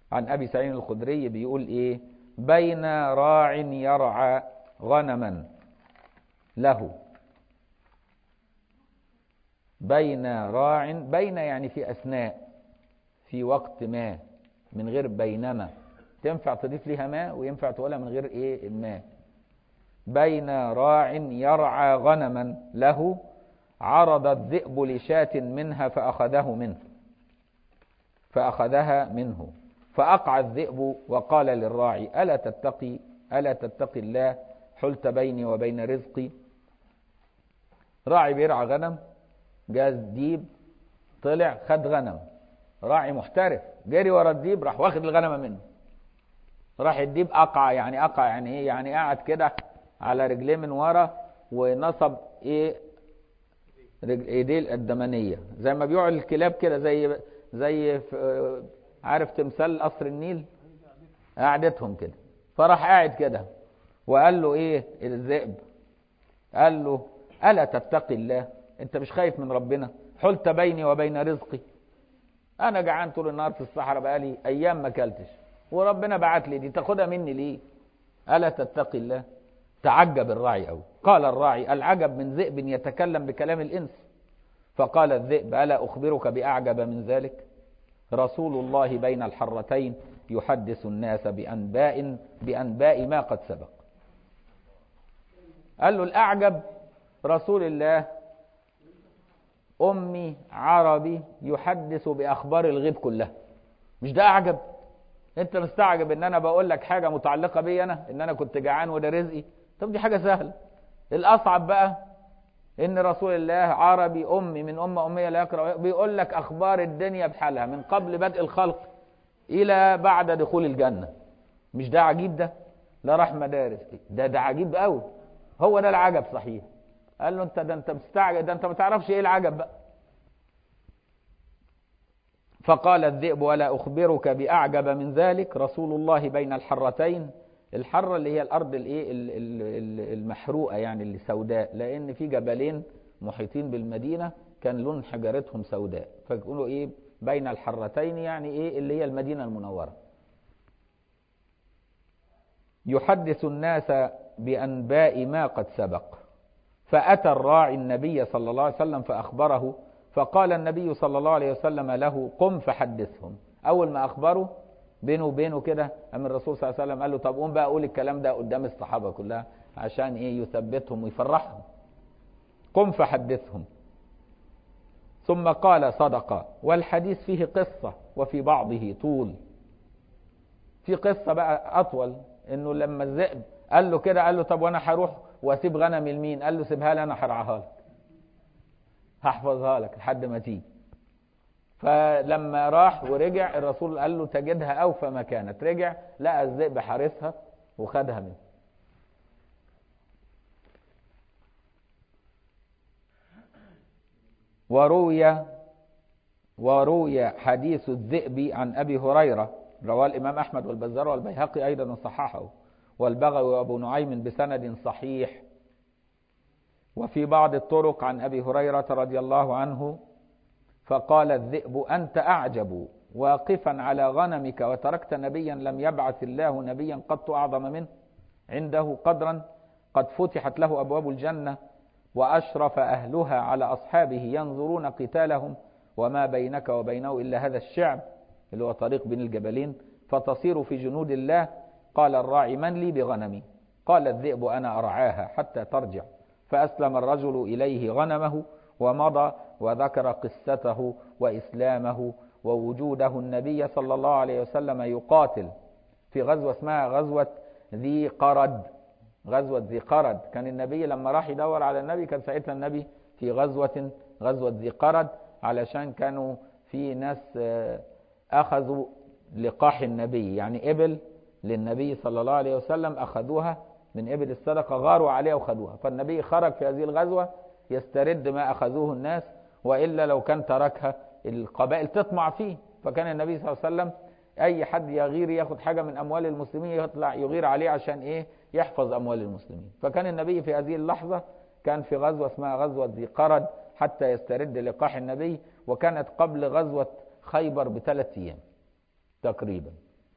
عن أبي سعيد الخدري بيقول إيه بين راع يرعى غنما له بين راع بين يعني في أثناء في وقت ما من غير بينما تنفع تضيف ليها ما وينفع تقولها من غير ايه ما بين راع يرعى غنما له عرض الذئب لشاة منها فأخذه منه فأخذها منه فأقع الذئب وقال للراعي ألا تتقي ألا تتقي الله حلت بيني وبين رزقي راعي بيرعى غنم جاز ديب طلع خد غنم راعي محترف جري ورا الديب راح واخد الغنمه منه راح الديب اقع يعني اقع يعني ايه يعني قعد كده على رجليه من ورا ونصب ايه رجل ايديه الدمنيه زي ما بيقعد الكلاب كده زي زي في عارف تمثال قصر النيل قعدتهم كده فراح قاعد كده وقال له ايه الذئب قال له الا تتقي الله انت مش خايف من ربنا حلت بيني وبين رزقي انا جعان طول النهار في الصحراء بقالي ايام ما اكلتش وربنا بعت لي دي تاخدها مني ليه الا تتقي الله تعجب الراعي قوي قال الراعي العجب من ذئب يتكلم بكلام الانس فقال الذئب الا اخبرك باعجب من ذلك رسول الله بين الحرتين يحدث الناس بانباء بانباء ما قد سبق قال له الاعجب رسول الله أمي عربي يحدث بأخبار الغيب كلها مش ده أعجب أنت مستعجب إن أنا بقول لك حاجة متعلقة بي أنا إن أنا كنت جعان وده رزقي طب دي حاجة سهلة الأصعب بقى إن رسول الله عربي أمي من أمة أمية لا يقرأ بيقول لك أخبار الدنيا بحالها من قبل بدء الخلق إلى بعد دخول الجنة مش ده عجيب ده لا راح مدارس ده ده عجيب قوي هو ده العجب صحيح قال له انت ده انت مستعجب ده انت ما تعرفش ايه العجب بقى فقال الذئب ولا اخبرك باعجب من ذلك رسول الله بين الحرتين الحره اللي هي الارض الايه المحروقه يعني اللي سوداء لان في جبلين محيطين بالمدينه كان لون حجرتهم سوداء فيقولوا ايه بين الحرتين يعني ايه اللي هي المدينه المنوره يحدث الناس بانباء ما قد سبق فأتى الراعي النبي صلى الله عليه وسلم فأخبره فقال النبي صلى الله عليه وسلم له قم فحدثهم أول ما أخبره بينه وبينه كده أم الرسول صلى الله عليه وسلم قال له طب قوم بقى أقول الكلام ده قدام الصحابة كلها عشان إيه يثبتهم ويفرحهم قم فحدثهم ثم قال صدق والحديث فيه قصة وفي بعضه طول في قصة بقى أطول إنه لما الذئب قال له كده قال له طب وأنا هروح واسيب غنمي لمين قال له سيبها لي انا هرعاها لك هحفظها لك لحد ما تيجي فلما راح ورجع الرسول قال له تجدها اوفى ما كانت رجع لقى الذئب حارسها وخدها منه وروي وروي حديث الذئب عن ابي هريره رواه الامام احمد والبزار والبيهقي ايضا وصححه والبغوي وابو نعيم بسند صحيح وفي بعض الطرق عن ابي هريره رضي الله عنه فقال الذئب انت اعجب واقفا على غنمك وتركت نبيا لم يبعث الله نبيا قط اعظم منه عنده قدرا قد فتحت له ابواب الجنه واشرف اهلها على اصحابه ينظرون قتالهم وما بينك وبينه الا هذا الشعب اللي هو طريق بين الجبلين فتصير في جنود الله قال الراعي من لي بغنمي قال الذئب أنا أرعاها حتى ترجع فأسلم الرجل إليه غنمه ومضى وذكر قصته وإسلامه ووجوده النبي صلى الله عليه وسلم يقاتل في غزوة اسمها غزوة ذي قرد غزوة ذي قرد كان النبي لما راح يدور على النبي كان ساعتها النبي في غزوة غزوة ذي قرد علشان كانوا في ناس أخذوا لقاح النبي يعني إبل للنبي صلى الله عليه وسلم أخذوها من إبل الصدقة غاروا عليها وخذوها فالنبي خرج في هذه الغزوة يسترد ما أخذوه الناس وإلا لو كان تركها القبائل تطمع فيه فكان النبي صلى الله عليه وسلم أي حد يغير ياخد حاجة من أموال المسلمين يطلع يغير عليه عشان إيه يحفظ أموال المسلمين فكان النبي في هذه اللحظة كان في غزوة اسمها غزوة ذي قرد حتى يسترد لقاح النبي وكانت قبل غزوة خيبر بثلاث أيام تقريبا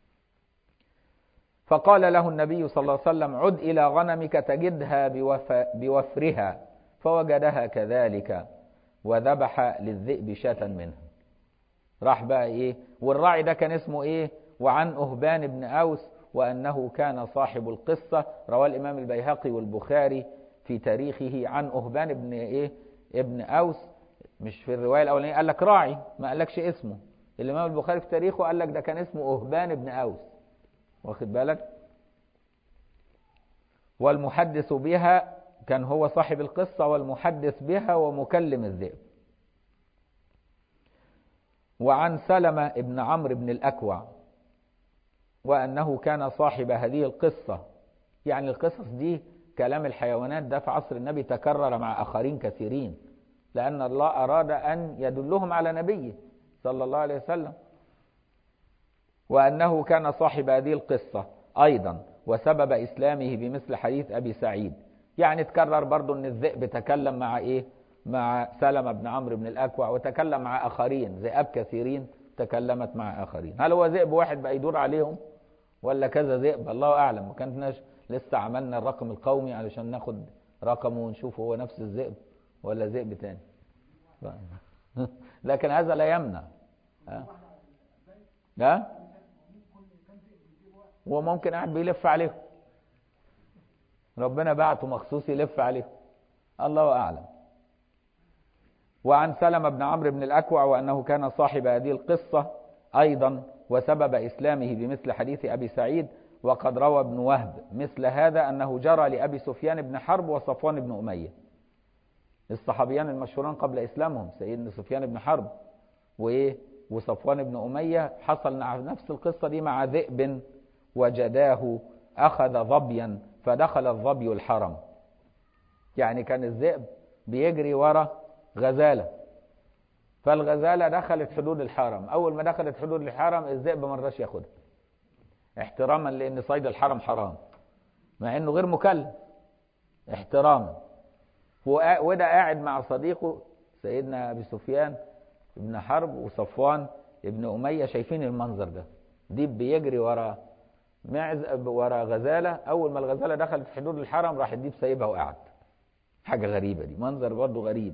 فقال له النبي صلى الله عليه وسلم عد إلى غنمك تجدها بوف بوفرها فوجدها كذلك وذبح للذئب شاة منها راح بقى ايه والراعي ده كان اسمه ايه وعن أهبان بن أوس وأنه كان صاحب القصة رواه الإمام البيهقي والبخاري في تاريخه عن أهبان بن إيه ابن أوس مش في الرواية الأولانية قال لك راعي ما قالكش اسمه الإمام البخاري في تاريخه قال لك ده كان اسمه أهبان بن أوس واخد بالك والمحدث بها كان هو صاحب القصة والمحدث بها ومكلم الذئب وعن سلمة ابن عمرو بن الأكوع وأنه كان صاحب هذه القصة يعني القصص دي كلام الحيوانات ده في عصر النبي تكرر مع آخرين كثيرين لأن الله أراد أن يدلهم على نبيه صلى الله عليه وسلم وأنه كان صاحب هذه القصة أيضا وسبب إسلامه بمثل حديث أبي سعيد يعني تكرر برضو أن الذئب تكلم مع إيه مع سلمة بن عمرو بن الأكوع وتكلم مع آخرين ذئاب كثيرين تكلمت مع آخرين هل هو ذئب واحد بقى يدور عليهم ولا كذا ذئب الله أعلم ما كناش لسه عملنا الرقم القومي علشان ناخد رقمه ونشوف هو نفس الذئب ولا ذئب تاني لكن هذا لا يمنع ها وممكن قاعد بيلف عليهم ربنا بعته مخصوص يلف عليهم الله أعلم وعن سلمة بن عمرو بن الأكوع وأنه كان صاحب هذه القصة أيضا وسبب إسلامه بمثل حديث أبي سعيد وقد روى ابن وهب مثل هذا أنه جرى لأبي سفيان بن حرب وصفوان بن أمية الصحابيان المشهوران قبل إسلامهم سيدنا سفيان بن حرب وإيه وصفوان بن أمية حصل نفس القصة دي مع ذئب وجداه أخذ ظبيا فدخل الظبي الحرم يعني كان الذئب بيجري ورا غزالة فالغزالة دخلت حدود الحرم أول ما دخلت حدود الحرم الذئب ما رضاش ياخدها احتراما لأن صيد الحرم حرام مع إنه غير مكلف احتراما وده قاعد مع صديقه سيدنا أبي سفيان ابن حرب وصفوان ابن أمية شايفين المنظر ده ديب بيجري ورا معز ورا غزالة أول ما الغزالة دخلت في حدود الحرم راح الديب سايبها وقعد حاجة غريبة دي منظر برضه غريب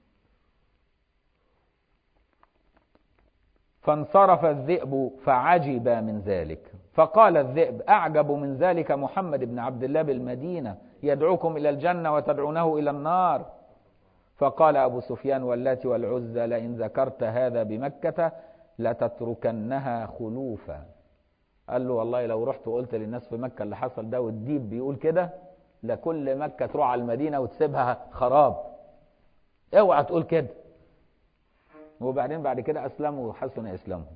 فانصرف الذئب فعجب من ذلك فقال الذئب أعجب من ذلك محمد بن عبد الله بالمدينة يدعوكم إلى الجنة وتدعونه إلى النار فقال أبو سفيان واللات والعزى لئن ذكرت هذا بمكة لتتركنها خلوفا قال له والله لو رحت وقلت للناس في مكة اللي حصل ده والديب بيقول كده لكل مكة تروح على المدينة وتسيبها خراب اوعى تقول كده وبعدين بعد كده أسلموا وحسن إسلامهم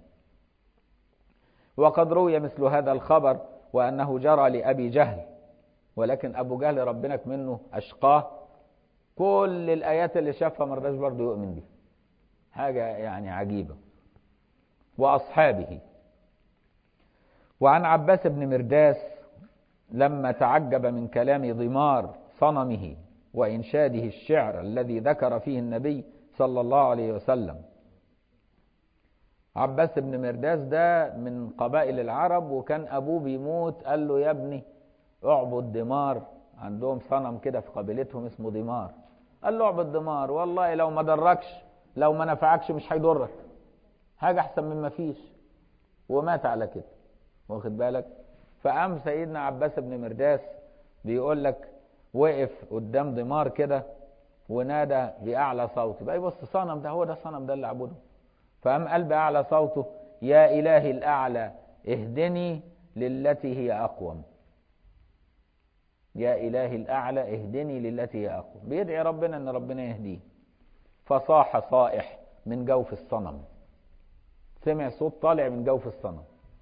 وقد روي مثل هذا الخبر وأنه جرى لأبي جهل ولكن أبو جهل ربنا منه أشقاه كل الآيات اللي شافها ما رضاش برضه يؤمن بيها حاجة يعني عجيبة وأصحابه وعن عباس بن مرداس لما تعجب من كلام ضمار صنمه وإنشاده الشعر الذي ذكر فيه النبي صلى الله عليه وسلم عباس بن مرداس ده من قبائل العرب وكان أبوه بيموت قال له يا ابني اعبد دمار عندهم صنم كده في قبيلتهم اسمه دمار قال له اعبد دمار والله لو ما ضركش لو ما نفعكش مش هيضرك حاجة أحسن من ما فيش ومات على كده واخد بالك فقام سيدنا عباس بن مرداس بيقول لك وقف قدام دمار كده ونادى بأعلى صوته بقى يبص صنم ده هو ده الصنم ده اللي عبده فقام قال بأعلى صوته يا إلهي الأعلى اهدني للتي هي أقوم يا إلهي الأعلى اهدني للتي هي أقوم بيدعي ربنا أن ربنا يهديه فصاح صائح من جوف الصنم سمع صوت طالع من جوف الصنم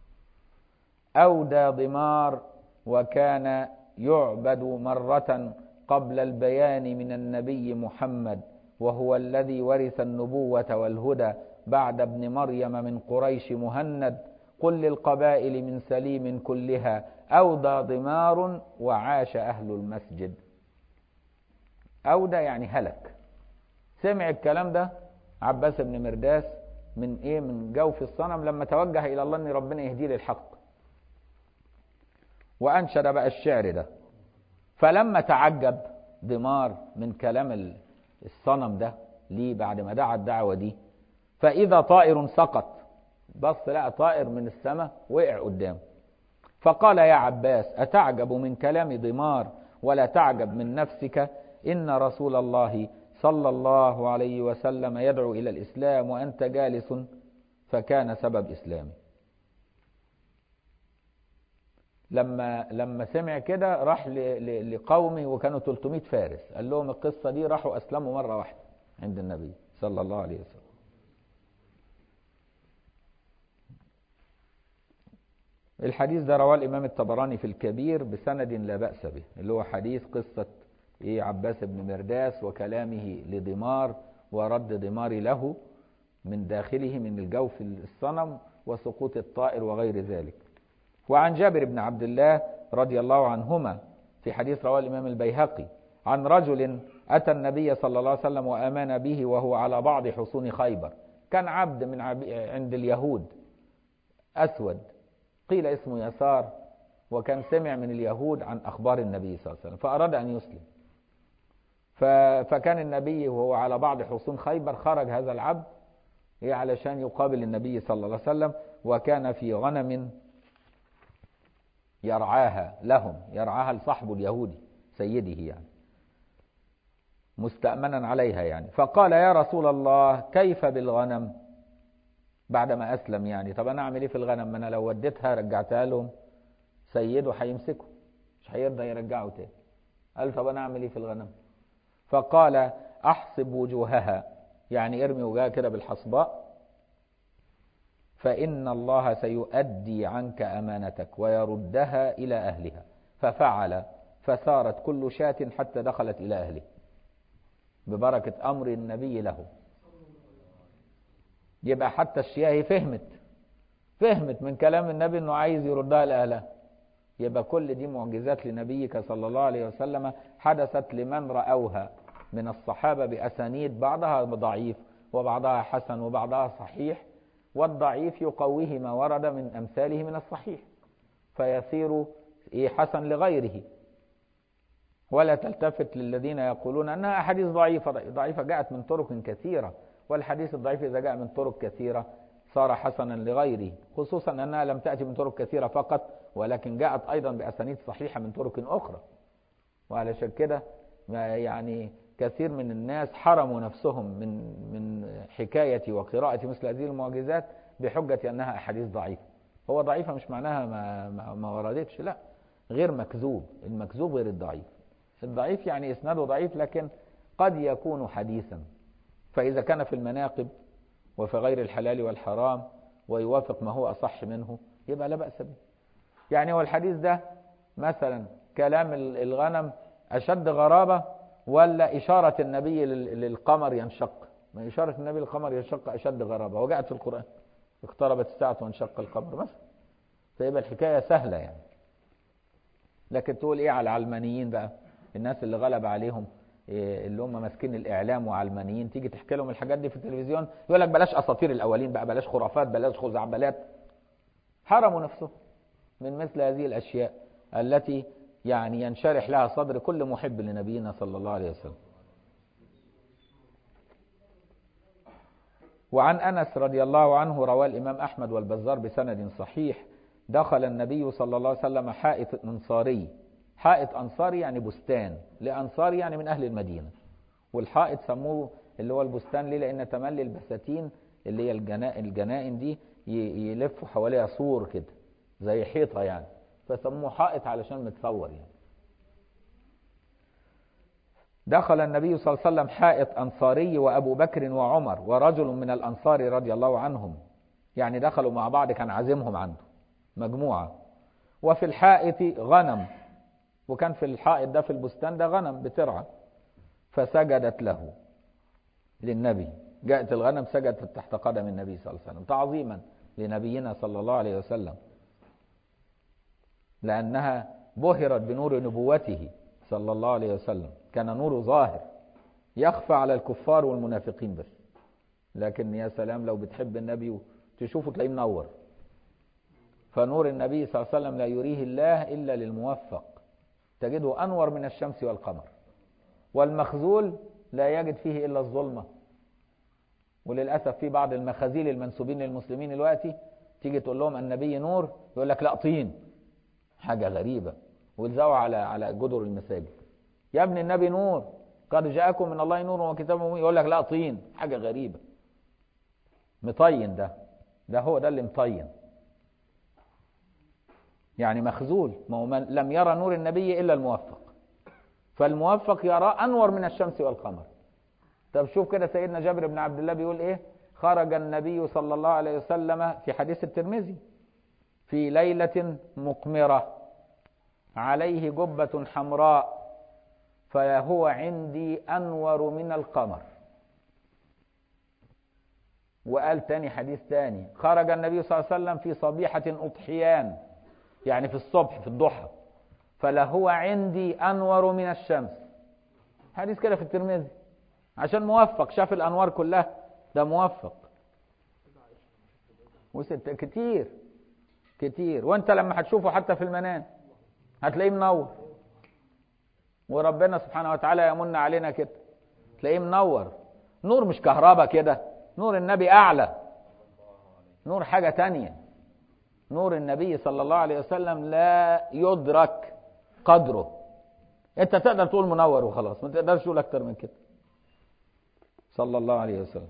أودى ضمار وكان يعبد مرة قبل البيان من النبي محمد وهو الذي ورث النبوة والهدى بعد ابن مريم من قريش مهند قل للقبائل من سليم كلها أودى ضمار وعاش أهل المسجد أودى يعني هلك سمع الكلام ده عباس بن مرداس من ايه من جوف الصنم لما توجه الى الله ان ربنا يهديه للحق وأنشد بقى الشعر ده فلما تعجب دمار من كلام الصنم ده ليه بعد ما دعا الدعوة دي فإذا طائر سقط بص لقى طائر من السماء وقع قدامه فقال يا عباس أتعجب من كلام ضمار ولا تعجب من نفسك إن رسول الله صلى الله عليه وسلم يدعو إلى الإسلام وأنت جالس فكان سبب إسلامه لما لما سمع كده راح لقومه وكانوا 300 فارس قال لهم القصة دي راحوا أسلموا مرة واحدة عند النبي صلى الله عليه وسلم الحديث ده رواه الإمام الطبراني في الكبير بسند لا بأس به اللي هو حديث قصة إيه عباس بن مرداس وكلامه لضمار ورد ضمار له من داخله من الجوف الصنم وسقوط الطائر وغير ذلك وعن جابر بن عبد الله رضي الله عنهما في حديث رواه الإمام البيهقي عن رجل أتى النبي صلى الله عليه وسلم وآمن به وهو على بعض حصون خيبر كان عبد من عند اليهود أسود قيل اسمه يسار وكان سمع من اليهود عن أخبار النبي صلى الله عليه وسلم فأراد أن يسلم فكان النبي وهو على بعض حصون خيبر خرج هذا العبد علشان يقابل النبي صلى الله عليه وسلم وكان في غنم يرعاها لهم يرعاها لصاحبه اليهودي سيده يعني مستأمنا عليها يعني فقال يا رسول الله كيف بالغنم بعدما أسلم يعني طب أنا أعمل إيه في الغنم ما أنا لو وديتها رجعتها لهم سيده هيمسكه مش هيرضى يرجعه تاني قال طب أنا أعمل إيه في الغنم فقال أحصب وجوهها يعني ارمي وجهها كده بالحصباء فإن الله سيؤدي عنك أمانتك ويردها إلى أهلها ففعل فسارت كل شاة حتى دخلت إلى أهله ببركة أمر النبي له يبقى حتى الشياه فهمت فهمت من كلام النبي انه عايز يردها لاهلها يبقى كل دي معجزات لنبيك صلى الله عليه وسلم حدثت لمن رأوها من الصحابة بأسانيد بعضها ضعيف وبعضها حسن وبعضها صحيح والضعيف يقويه ما ورد من أمثاله من الصحيح فيصير حسن لغيره ولا تلتفت للذين يقولون أنها أحاديث ضعيفة ضعيفة جاءت من طرق كثيرة والحديث الضعيف إذا جاء من طرق كثيرة صار حسنا لغيره خصوصا أنها لم تأتي من طرق كثيرة فقط ولكن جاءت أيضا بأسانيد صحيحة من طرق أخرى وعلشان كده يعني كثير من الناس حرموا نفسهم من من حكاية وقراءة مثل هذه المعجزات بحجة أنها أحاديث ضعيفة هو ضعيفة مش معناها ما, ما, ما وردتش لا غير مكذوب المكذوب غير الضعيف الضعيف يعني إسناده ضعيف لكن قد يكون حديثا فإذا كان في المناقب وفي غير الحلال والحرام ويوافق ما هو أصح منه يبقى لا بأس به يعني هو الحديث ده مثلا كلام الغنم أشد غرابة ولا إشارة النبي للقمر ينشق ما إشارة النبي للقمر ينشق أشد غرابة وجاءت في القرآن اقتربت الساعة وانشق القمر مثلا فيبقى الحكاية سهلة يعني لكن تقول إيه على العلمانيين بقى الناس اللي غلب عليهم اللي هم ماسكين الاعلام وعلمانيين تيجي تحكي لهم الحاجات دي في التلفزيون يقول لك بلاش اساطير الاولين بقى بلاش خرافات بلاش خزعبلات حرموا نفسهم من مثل هذه الاشياء التي يعني ينشرح لها صدر كل محب لنبينا صلى الله عليه وسلم وعن انس رضي الله عنه رواه الامام احمد والبزار بسند صحيح دخل النبي صلى الله عليه وسلم حائط انصاري حائط أنصاري يعني بستان لأنصاري يعني من أهل المدينة والحائط سموه اللي هو البستان ليه لأن تملي البساتين اللي هي الجنائن, الجنائن دي يلفوا حواليها سور كده زي حيطة يعني فسموه حائط علشان متصور يعني دخل النبي صلى الله عليه وسلم حائط أنصاري وأبو بكر وعمر ورجل من الأنصار رضي الله عنهم يعني دخلوا مع بعض كان عازمهم عنده مجموعة وفي الحائط غنم وكان في الحائط ده في البستان ده غنم بترعى فسجدت له للنبي جاءت الغنم سجدت تحت قدم النبي صلى الله عليه وسلم تعظيما لنبينا صلى الله عليه وسلم لأنها بهرت بنور نبوته صلى الله عليه وسلم كان نور ظاهر يخفى على الكفار والمنافقين بس لكن يا سلام لو بتحب النبي تشوفه تلاقيه منور فنور النبي صلى الله عليه وسلم لا يريه الله إلا للموفق تجده أنور من الشمس والقمر والمخزول لا يجد فيه إلا الظلمة وللأسف في بعض المخازيل المنسوبين للمسلمين دلوقتي تيجي تقول لهم النبي نور يقول لك لا طين حاجة غريبة ويلزقوا على على جدر المساجد يا ابن النبي نور قد جاءكم من الله نور وكتاب مبين يقول لك لا طين حاجة غريبة مطين ده ده هو ده اللي مطين يعني مخزول ما هو من لم يرى نور النبي إلا الموفق فالموفق يرى أنور من الشمس والقمر طب شوف كده سيدنا جابر بن عبد الله بيقول إيه خرج النبي صلى الله عليه وسلم في حديث الترمذي في ليلة مقمرة عليه جبة حمراء فهو عندي أنور من القمر وقال تاني حديث تاني خرج النبي صلى الله عليه وسلم في صبيحة أضحيان يعني في الصبح في الضحى فلهو عندي أنور من الشمس حديث كده في الترمذي عشان موفق شاف الأنوار كلها ده موفق وست كتير كتير وانت لما هتشوفه حتى في المنام هتلاقيه منور وربنا سبحانه وتعالى يمن علينا كده تلاقيه منور نور مش كهرباء كده نور النبي أعلى نور حاجة تانية نور النبي صلى الله عليه وسلم لا يدرك قدره انت تقدر تقول منور وخلاص ما تقدرش تقول اكتر من كده صلى الله عليه وسلم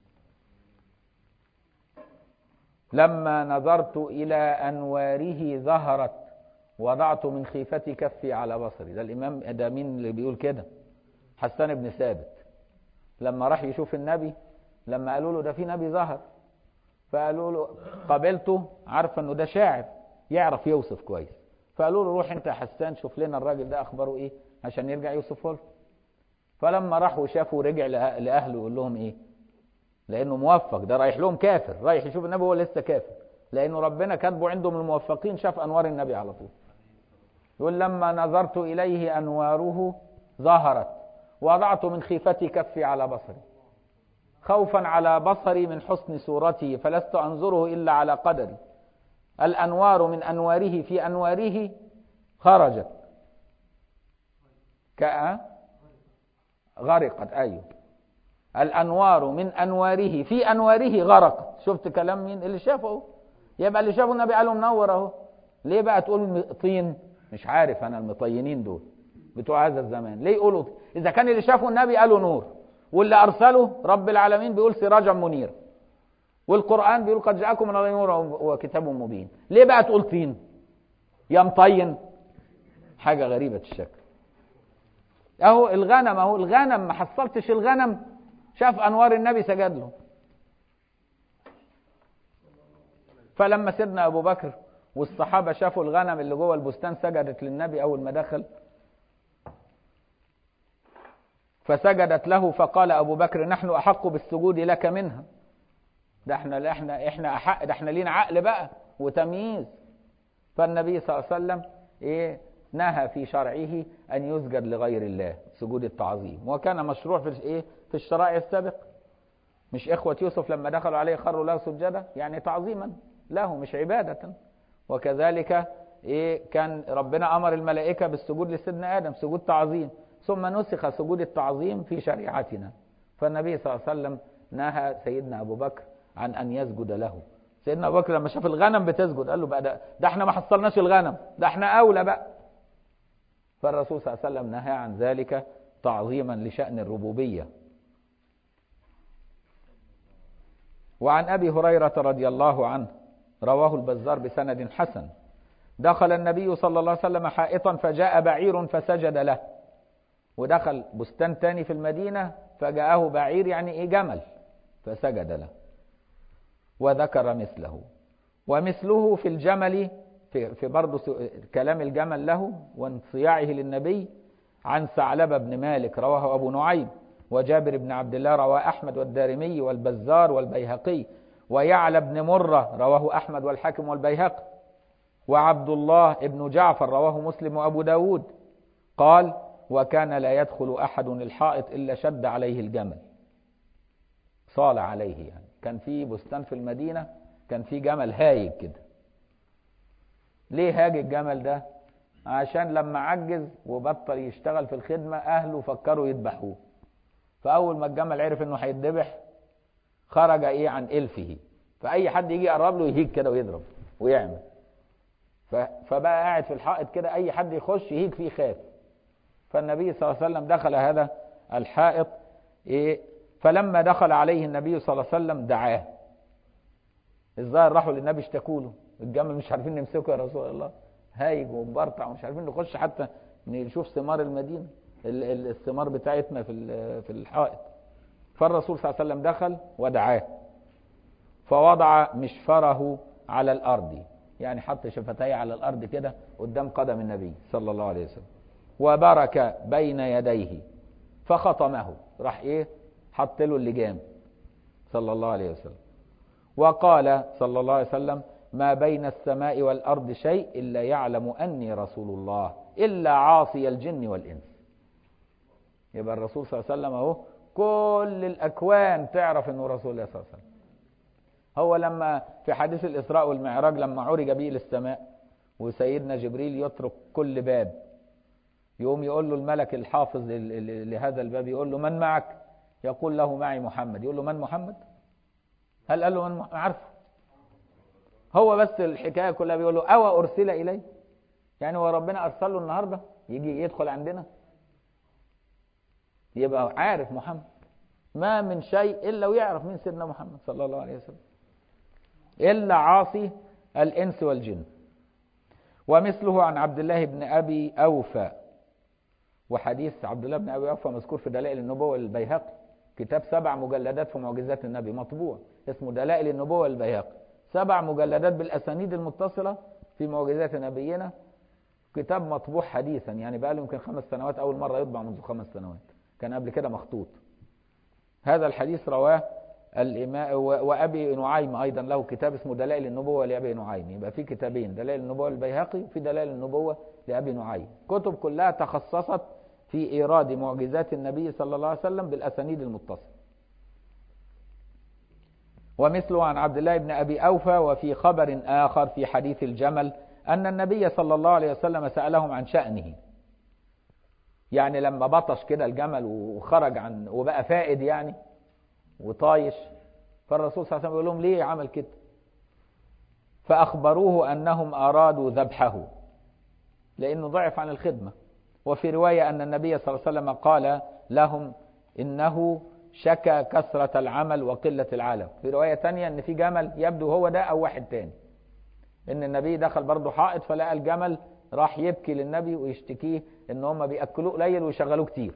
لما نظرت الى انواره ظهرت وضعت من خيفتي كفي على بصري ده الامام ده مين اللي بيقول كده حسان بن ثابت لما راح يشوف النبي لما قالوا له ده في نبي ظهر فقالوا له قابلته عارفه انه ده شاعر يعرف يوصف كويس فقالوا له روح انت يا حسان شوف لنا الراجل ده اخباره ايه عشان يرجع يوصفه له فلما راح وشافه ورجع لاهله يقول لهم ايه لانه موفق ده رايح لهم كافر رايح يشوف النبي هو لسه كافر لانه ربنا كاتبه عنده من الموفقين شاف انوار النبي على طول يقول لما نظرت اليه انواره ظهرت وضعت من خيفتي كفي على بصري خوفا على بصري من حسن صورته فلست انظره الا على قدري الانوار من انواره في انواره خرجت كأ غرقت ايوه الانوار من انواره في انواره غرقت شفت كلام مين اللي شافه يبقى اللي شافه النبي قاله منور اهو ليه بقى تقول طين مش عارف انا المطينين دول بتوع هذا الزمان ليه يقولوا اذا كان اللي شافه النبي قالوا نور واللي ارسله رب العالمين بيقول سراجا منيرا والقران بيقول قد جاءكم من الله نور وكتاب مبين ليه بقى تقول طين يا مطين حاجه غريبه الشكل اهو الغنم اهو الغنم ما حصلتش الغنم شاف انوار النبي سجد له فلما سيدنا ابو بكر والصحابه شافوا الغنم اللي جوه البستان سجدت للنبي اول ما دخل فسجدت له فقال ابو بكر نحن احق بالسجود لك منها ده احنا احنا احنا احق ده احنا لينا عقل بقى وتمييز فالنبي صلى الله عليه وسلم ايه نهى في شرعه ان يسجد لغير الله سجود التعظيم وكان مشروع في ايه في الشرائع السابق مش اخوه يوسف لما دخلوا عليه خروا له سجدا يعني تعظيما له مش عباده وكذلك ايه كان ربنا امر الملائكه بالسجود لسيدنا ادم سجود تعظيم ثم نسخ سجود التعظيم في شريعتنا فالنبي صلى الله عليه وسلم نهى سيدنا ابو بكر عن ان يسجد له سيدنا ابو بكر لما شاف الغنم بتسجد قال له بقى ده, ده احنا ما حصلناش الغنم ده احنا اولى بقى فالرسول صلى الله عليه وسلم نهى عن ذلك تعظيما لشأن الربوبية وعن أبي هريرة رضي الله عنه رواه البزار بسند حسن دخل النبي صلى الله عليه وسلم حائطا فجاء بعير فسجد له ودخل بستان تاني في المدينة فجاءه بعير يعني إيه جمل فسجد له وذكر مثله ومثله في الجمل في في برضه كلام الجمل له وانصياعه للنبي عن ثعلبه بن مالك رواه ابو نعيم وجابر بن عبد الله رواه احمد والدارمي والبزار والبيهقي ويعلى بن مره رواه احمد والحاكم والبيهقي وعبد الله بن جعفر رواه مسلم وابو داود قال وكان لا يدخل احد الحائط الا شد عليه الجمل صال عليه يعني كان في بستان في المدينه كان في جمل هايج كده ليه هاج الجمل ده عشان لما عجز وبطل يشتغل في الخدمة أهله فكروا يذبحوه فأول ما الجمل عرف إنه هيتذبح خرج إيه عن إلفه فأي حد يجي يقرب له يهيج كده ويضرب ويعمل فبقى قاعد في الحائط كده أي حد يخش يهيج فيه خاف فالنبي صلى الله عليه وسلم دخل هذا الحائط إيه فلما دخل عليه النبي صلى الله عليه وسلم دعاه الظاهر راحوا للنبي اشتكوا له الجمل مش عارفين نمسكه يا رسول الله هايج ومبرطع ومش عارفين نخش حتى نشوف ثمار المدينه الثمار بتاعتنا في في الحائط فالرسول صلى الله عليه وسلم دخل ودعاه فوضع مشفره على الارض يعني حط شفتيه على الارض كده قدام قدم النبي صلى الله عليه وسلم وبرك بين يديه فخطمه راح ايه حط له اللجام صلى الله عليه وسلم وقال صلى الله عليه وسلم ما بين السماء والأرض شيء إلا يعلم أني رسول الله إلا عاصي الجن والإنس يبقى الرسول صلى الله عليه وسلم أهو كل الأكوان تعرف أنه رسول الله صلى الله عليه وسلم هو لما في حديث الإسراء والمعراج لما عرج به للسماء وسيدنا جبريل يترك كل باب يقوم يقول له الملك الحافظ لهذا الباب يقول له من معك يقول له معي محمد يقول له من محمد هل قال له من محمد عارفه هو بس الحكايه كلها بيقول له أو أرسل إلي يعني هو ربنا أرسل له النهارده يجي يدخل عندنا يبقى عارف محمد ما من شيء إلا ويعرف مين سيدنا محمد صلى الله عليه وسلم إلا عاصي الإنس والجن ومثله عن عبد الله بن أبي أوفى وحديث عبد الله بن أبي أوفى مذكور في دلائل النبوة للبيهقي كتاب سبع مجلدات في معجزات النبي مطبوع اسمه دلائل النبوة للبيهقي سبع مجلدات بالأسانيد المتصلة في معجزات نبينا كتاب مطبوع حديثا يعني بقى له يمكن خمس سنوات أول مرة يطبع منذ خمس سنوات كان قبل كده مخطوط هذا الحديث رواه الإمام وأبي نعيم أيضا له كتاب اسمه دلائل النبوة لأبي نعيم يبقى في كتابين دلائل النبوة للبيهقي وفي دلائل النبوة لأبي نعيم كتب كلها تخصصت في إيراد معجزات النبي صلى الله عليه وسلم بالأسانيد المتصلة ومثله عن عبد الله بن أبي أوفى وفي خبر آخر في حديث الجمل أن النبي صلى الله عليه وسلم سألهم عن شأنه يعني لما بطش كده الجمل وخرج عن وبقى فائد يعني وطايش فالرسول صلى الله عليه وسلم يقول لهم ليه عمل كده فأخبروه أنهم أرادوا ذبحه لأنه ضعف عن الخدمة وفي رواية أن النبي صلى الله عليه وسلم قال لهم إنه شكى كثرة العمل وقلة العلم في رواية تانية أن في جمل يبدو هو ده أو واحد تاني إن النبي دخل برضه حائط فلقى الجمل راح يبكي للنبي ويشتكيه إن هم بيأكلوه قليل ويشغلوه كتير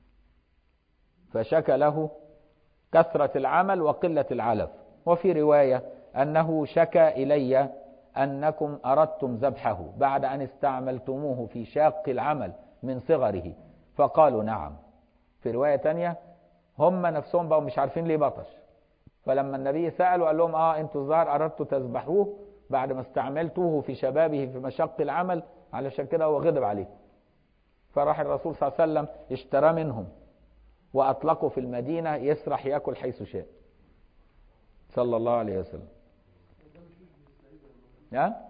فشكى له كثرة العمل وقلة العلف وفي رواية أنه شكى إلي أنكم أردتم ذبحه بعد أن استعملتموه في شاق العمل من صغره فقالوا نعم في رواية تانية هم نفسهم بقوا مش عارفين ليه بطش فلما النبي سألوا قال لهم اه انتوا الظاهر اردتوا تذبحوه بعد ما استعملتوه في شبابه في مشق العمل علشان كده هو غضب عليه فراح الرسول صلى الله عليه وسلم اشترى منهم واطلقوا في المدينه يسرح ياكل حيث شاء صلى الله عليه وسلم ها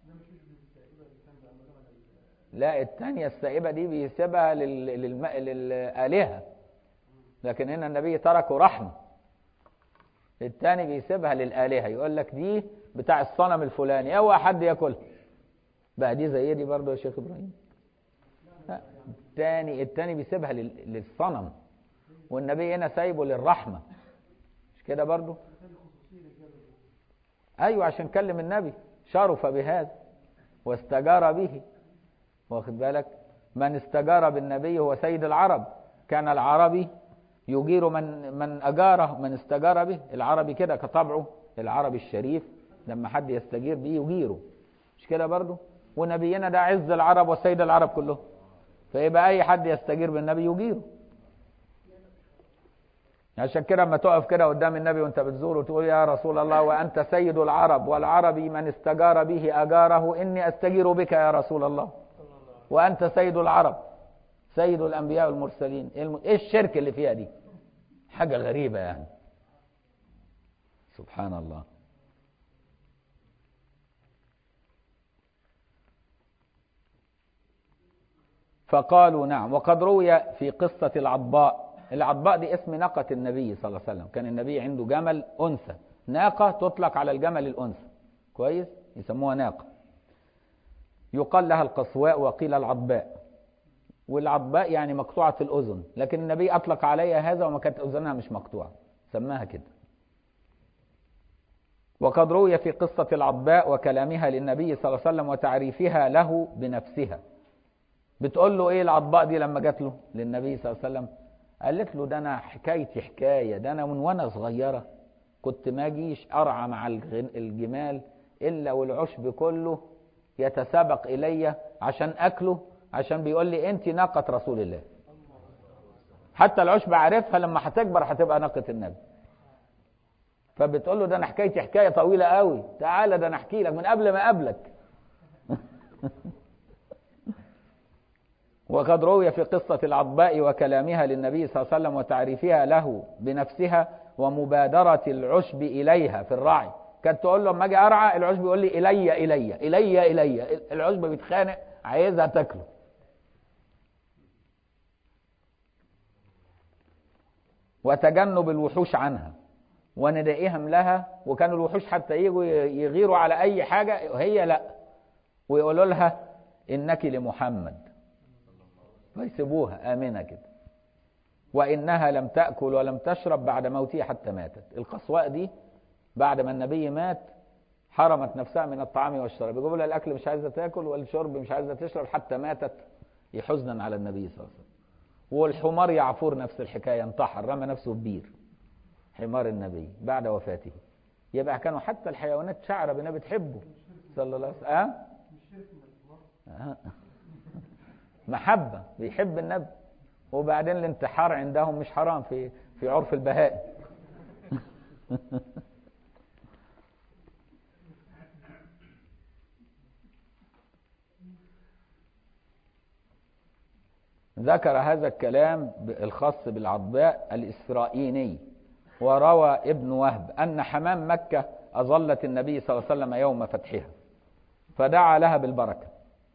لا الثانيه السائبه دي بيسيبها لل... للم... للالهه لكن هنا النبي تركه رحمه الثاني بيسيبها للالهه يقول لك دي بتاع الصنم الفلاني اوعى حد ياكلها بقى دي زي دي برضه يا شيخ ابراهيم الثاني الثاني بيسيبها للصنم والنبي هنا سايبه للرحمه مش كده برضه ايوه عشان كلم النبي شرف بهذا واستجار به واخد بالك من استجار بالنبي هو سيد العرب كان العربي يجير من من اجاره من استجار به العربي كده كطبعه العربي الشريف لما حد يستجير به يجيره مش كده برضه ونبينا ده عز العرب وسيد العرب كلهم فيبقى اي حد يستجير بالنبي يجيره عشان كده لما تقف كده قدام النبي وانت بتزوره وتقول يا رسول الله وانت سيد العرب والعربي من استجار به اجاره اني استجير بك يا رسول الله وانت سيد العرب سيد الانبياء والمرسلين ايه الشرك اللي فيها دي حاجه غريبه يعني سبحان الله فقالوا نعم وقد روي في قصة العضباء العضباء دي اسم ناقة النبي صلى الله عليه وسلم كان النبي عنده جمل أنثى ناقة تطلق على الجمل الأنثى كويس يسموها ناقة يقال لها القصواء وقيل العضباء والعضباء يعني مقطوعة الأذن لكن النبي أطلق عليها هذا وما كانت أذنها مش مقطوعة سماها كده وقد روي في قصة العضباء وكلامها للنبي صلى الله عليه وسلم وتعريفها له بنفسها بتقول له ايه العضباء دي لما جات له للنبي صلى الله عليه وسلم قالت له ده انا حكايتي حكايه ده انا من وانا صغيره كنت ما اجيش ارعى مع الجمال الا والعشب كله يتسابق الي عشان اكله عشان بيقول لي انت ناقه رسول الله حتى العشب عارفها لما هتكبر هتبقى ناقه النبي فبتقول له ده انا حكايتي حكايه طويله قوي تعالى ده انا احكي لك من قبل ما اقابلك وقد روي في قصة العضباء وكلامها للنبي صلى الله عليه وسلم وتعريفها له بنفسها ومبادرة العشب إليها في الرعي كانت تقول له لما أجي أرعى العشب يقول لي إلي إلي إلي إلي العشب بيتخانق عايزها تاكله وتجنب الوحوش عنها وندائهم لها وكانوا الوحوش حتى يجوا يغيروا على أي حاجة وهي لا ويقولوا لها إنك لمحمد فيسيبوها آمنة كده وإنها لم تأكل ولم تشرب بعد موته حتى ماتت القصواء دي بعد ما النبي مات حرمت نفسها من الطعام والشراب يقولوا لها الأكل مش عايزة تاكل والشرب مش عايزة تشرب حتى ماتت حزنا على النبي صلى الله عليه وسلم والحمار يعفور نفس الحكاية انتحر رمى نفسه في بير حمار النبي بعد وفاته يبقى كانوا حتى الحيوانات شعر بالنبي تحبه صلى الله عليه وسلم أه؟ أه؟ محبة بيحب النبي وبعدين الانتحار عندهم مش حرام في في عرف البهائم ذكر هذا الكلام الخاص بالعضباء الإسرائيلي وروى ابن وهب أن حمام مكة أظلت النبي صلى الله عليه وسلم يوم فتحها فدعا لها بالبركة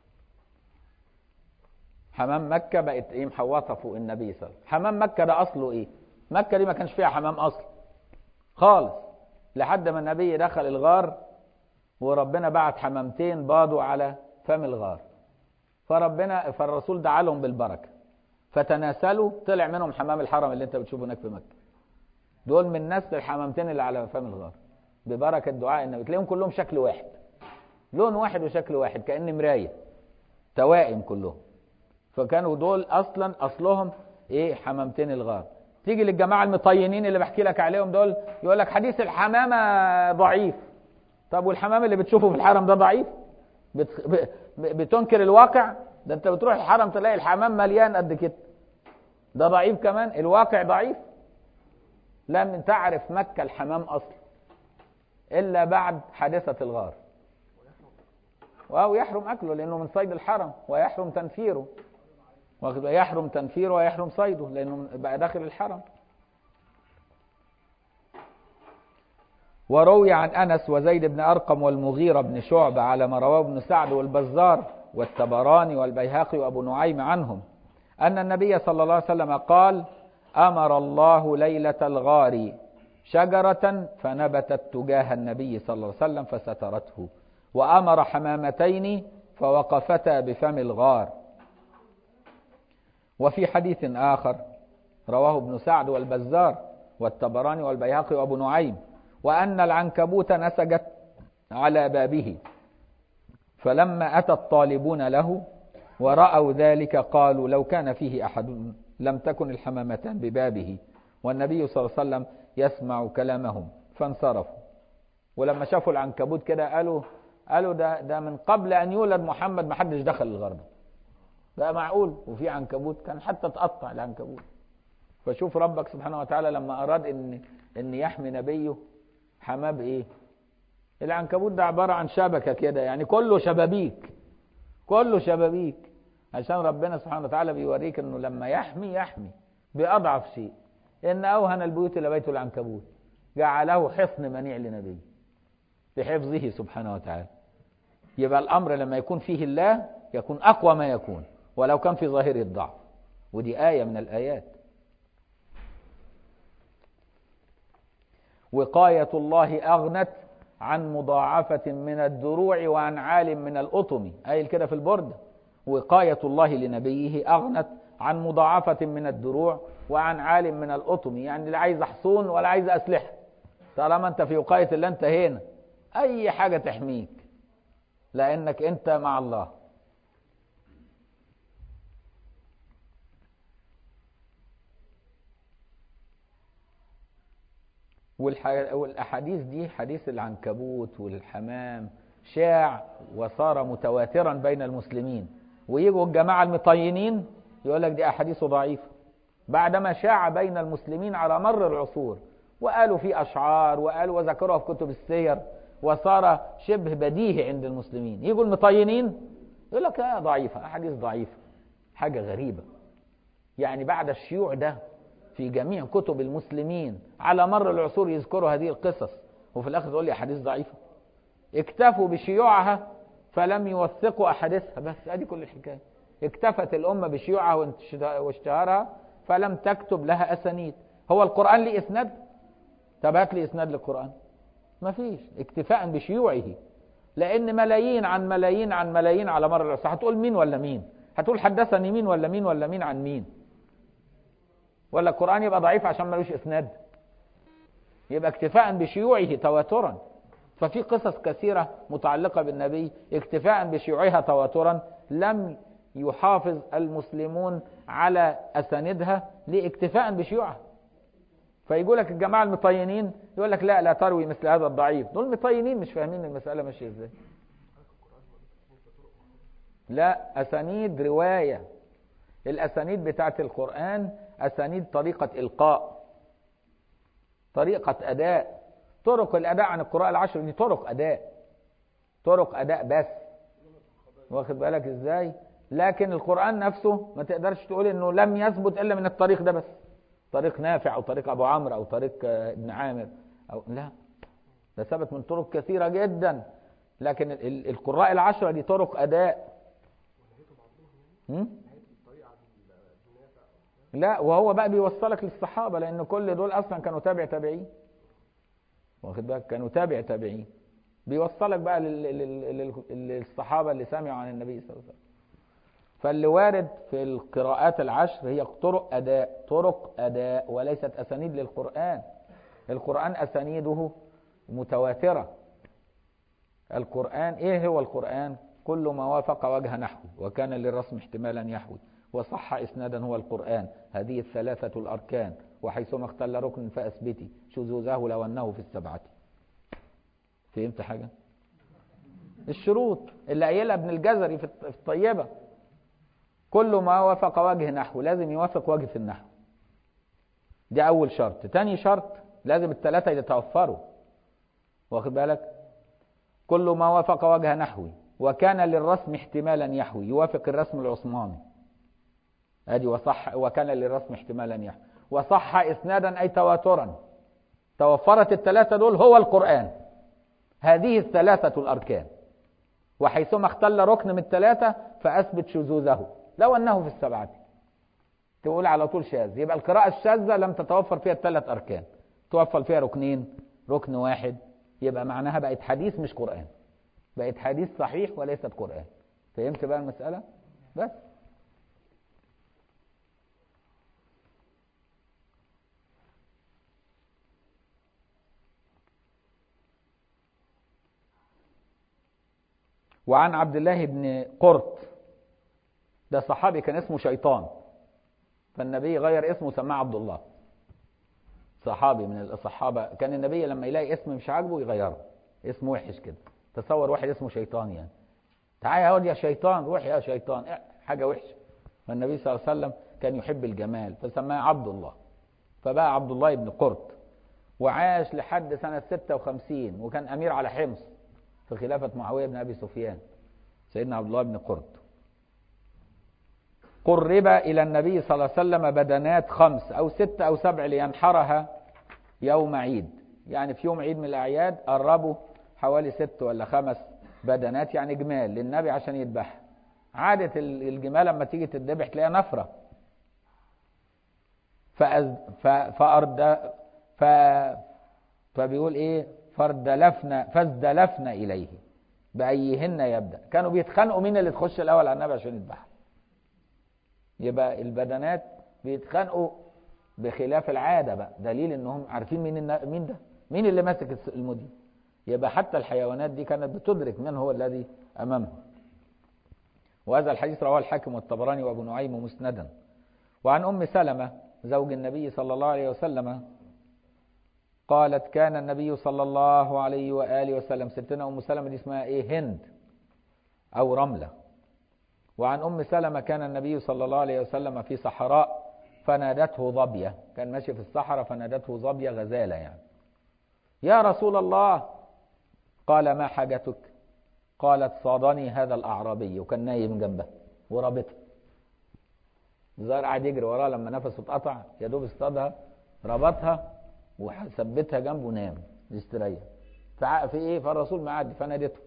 حمام مكة بقت ايه محوطة فوق النبي صلى الله عليه وسلم حمام مكة ده أصله ايه مكة دي ما كانش فيها حمام أصل خالص لحد ما النبي دخل الغار وربنا بعت حمامتين باضوا على فم الغار فربنا فالرسول دعا لهم بالبركة فتناسلوا طلع منهم حمام الحرم اللي انت بتشوفه هناك في مكة دول من نسل الحمامتين اللي على فم الغار ببركة دعاء النبي تلاقيهم كلهم شكل واحد لون واحد وشكل واحد كأن مراية توائم كلهم فكانوا دول اصلا اصلهم ايه حمامتين الغار تيجي للجماعه المطينين اللي بحكي لك عليهم دول يقول لك حديث الحمامه ضعيف طب والحمام اللي بتشوفه في الحرم ده ضعيف بت... بتنكر الواقع ده انت بتروح الحرم تلاقي الحمام مليان قد كده ده ضعيف كمان الواقع ضعيف لم تعرف مكة الحمام أصلا إلا بعد حادثة الغار وهو يحرم أكله لأنه من صيد الحرم ويحرم تنفيره ويحرم تنفيره ويحرم صيده لأنه بقى داخل الحرم وروي عن أنس وزيد بن أرقم والمغيرة بن شعبة على ما رواه ابن سعد والبزار والتبراني والبيهقي وأبو نعيم عنهم أن النبي صلى الله عليه وسلم قال أمر الله ليلة الغار شجرة فنبتت تجاه النبي صلى الله عليه وسلم فسترته وأمر حمامتين فوقفتا بفم الغار وفي حديث آخر رواه ابن سعد والبزار والتبراني والبيهقي وأبو نعيم وأن العنكبوت نسجت على بابه فلما أتى الطالبون له ورأوا ذلك قالوا لو كان فيه أحد لم تكن الحمامتان ببابه والنبي صلى الله عليه وسلم يسمع كلامهم فانصرفوا ولما شافوا العنكبوت كده قالوا قالوا ده ده من قبل ان يولد محمد ما حدش دخل الغرب ده معقول وفي عنكبوت كان حتى تقطع العنكبوت فشوف ربك سبحانه وتعالى لما اراد ان ان يحمي نبيه حماه بايه العنكبوت ده عباره عن شبكه كده يعني كله شبابيك كله شبابيك عشان ربنا سبحانه وتعالى بيوريك انه لما يحمي يحمي باضعف شيء ان اوهن البيوت لبيت العنكبوت جعله حصن منيع لنبيه بحفظه سبحانه وتعالى يبقى الامر لما يكون فيه الله يكون اقوى ما يكون ولو كان في ظاهره الضعف ودي آية من الآيات وقاية الله أغنت عن مضاعفة من الدروع وعن عال من الأطم قايل كده في البردة وقاية الله لنبيه أغنت عن مضاعفة من الدروع وعن عال من الأطم يعني لا عايز حصون ولا عايز أسلحة طالما أنت في وقاية الله أنت هنا أي حاجة تحميك لأنك أنت مع الله والأحاديث دي حديث العنكبوت والحمام شاع وصار متواترا بين المسلمين ويجوا الجماعة المطينين يقول لك دي أحاديث ضعيفة بعدما شاع بين المسلمين على مر العصور وقالوا في أشعار وقالوا وذكروها في كتب السير وصار شبه بديهي عند المسلمين يجوا المطينين يقول لك لا ضعيفة أحاديث ضعيفة حاجة غريبة يعني بعد الشيوع ده في جميع كتب المسلمين على مر العصور يذكروا هذه القصص وفي الاخر تقول لي احاديث ضعيفه اكتفوا بشيوعها فلم يوثقوا احاديثها بس ادي كل الحكايه اكتفت الامه بشيوعها واشتهارها فلم تكتب لها اسانيد هو القران ليه اسناد طب هات لي اسناد للقران ما فيش اكتفاء بشيوعه لان ملايين عن ملايين عن ملايين على مر العصور هتقول مين ولا مين هتقول حدثني مين ولا مين ولا مين عن مين ولا القرآن يبقى ضعيف عشان ملوش إسناد يبقى اكتفاء بشيوعه تواترا ففي قصص كثيرة متعلقة بالنبي اكتفاء بشيوعها تواترا لم يحافظ المسلمون على أساندها لاكتفاء بشيوعها فيقول لك الجماعة المطينين يقول لك لا لا تروي مثل هذا الضعيف دول مطينين مش فاهمين المسألة ماشية ازاي لا أسانيد رواية الأسانيد بتاعت القرآن أسانيد طريقة إلقاء طريقة أداء طرق الأداء عن القراءة العشر دي طرق أداء طرق أداء بس واخد بالك إزاي لكن القرآن نفسه ما تقدرش تقول إنه لم يثبت إلا من الطريق ده بس طريق نافع أو طريق أبو عمرو أو طريق ابن عامر أو لا ده ثبت من طرق كثيرة جدا لكن القراء العشرة دي طرق أداء لا وهو بقى بيوصلك للصحابة لأن كل دول أصلا كانوا تابع تابعين واخد بالك كانوا تابع تابعين بيوصلك بقى للصحابة اللي سمعوا عن النبي صلى الله عليه وسلم فاللي وارد في القراءات العشر هي طرق أداء طرق أداء وليست أسانيد للقرآن القرآن أسانيده متواترة القرآن إيه هو القرآن كل ما وافق وجه نحو وكان للرسم احتمالا يحوي وصح إسنادا هو القرآن هذه الثلاثة الأركان وحيثما اختل ركن فأثبتي شذوذه لو أنه في السبعة فهمت حاجة الشروط اللي قايلها ابن الجزري في الطيبة كل ما وافق وجه نحو لازم يوافق وجه في النحو دي أول شرط تاني شرط لازم الثلاثة يتوفروا واخد بالك كل ما وافق وجه نحوي وكان للرسم احتمالا يحوي يوافق الرسم العثماني ادي وصح وكان للرسم احتمالا يحوي وصح اسنادا اي تواترا توفرت الثلاثه دول هو القران هذه الثلاثه الاركان وحيثما اختل ركن من الثلاثه فاثبت شذوذه لو انه في السبعه تقول على طول شاذ يبقى القراءه الشاذه لم تتوفر فيها الثلاث اركان توفر فيها ركنين ركن واحد يبقى معناها بقت حديث مش قران بقت حديث صحيح وليست قران فهمت بقى المساله بس وعن عبد الله بن قرط ده صحابي كان اسمه شيطان فالنبي غير اسمه سماه عبد الله صحابي من الصحابة كان النبي لما يلاقي اسم مش عاجبه يغيره اسم وحش كده تصور واحد اسمه شيطان يعني تعالى يا واد يا شيطان روح يا شيطان حاجة وحشة فالنبي صلى الله عليه وسلم كان يحب الجمال فسماه عبد الله فبقى عبد الله بن قرط وعاش لحد سنة 56 وكان أمير على حمص في خلافة معاوية بن أبي سفيان سيدنا عبد الله بن قرط قرب إلى النبي صلى الله عليه وسلم بدنات خمس أو ست أو سبع لينحرها يوم عيد يعني في يوم عيد من الأعياد قربوا حوالي ست ولا خمس بدنات يعني جمال للنبي عشان يذبحها عادة الجمال لما تيجي تذبح تلاقيها نفرة فأز... ف... فأرد ف... فبيقول ايه فاردلفنا فازدلفنا اليه بايهن يبدا كانوا بيتخانقوا مين اللي تخش الاول على النبي عشان يذبحها يبقى البدنات بيتخانقوا بخلاف العاده بقى دليل انهم عارفين مين النا... مين ده مين اللي ماسك المدن يبقى حتى الحيوانات دي كانت بتدرك من هو الذي امامها وهذا الحديث رواه الحاكم والطبراني وابو نعيم مسندا وعن ام سلمه زوج النبي صلى الله عليه وسلم قالت كان النبي صلى الله عليه واله وسلم ستنا ام سلمه دي اسمها ايه هند او رمله وعن ام سلمه كان النبي صلى الله عليه وسلم في صحراء فنادته ظبيه كان ماشي في الصحراء فنادته ظبيه غزاله يعني يا رسول الله قال ما حاجتك قالت صادني هذا الاعرابي وكان نايم جنبها ورابطها الظاهر قاعد يجري وراها لما نفسه اتقطع يا دوب اصطادها ربطها وثبتها جنبه نام يستريح في ايه فالرسول معدي فنادته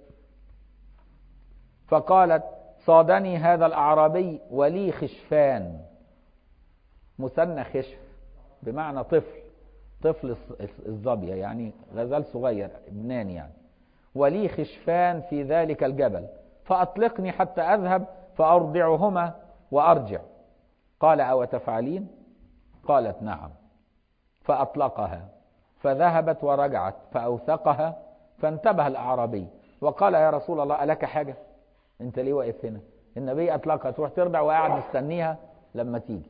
فقالت صادني هذا الاعرابي ولي خشفان مثنى خشف بمعنى طفل طفل الظبية يعني غزال صغير ابنان يعني ولي خشفان في ذلك الجبل فأطلقني حتى أذهب فأرضعهما وأرجع قال أو تفعلين قالت نعم فأطلقها فذهبت ورجعت فأوثقها فانتبه الأعرابي وقال يا رسول الله ألك حاجة أنت ليه واقف هنا النبي أطلقها تروح ترضع وقاعد مستنيها لما تيجي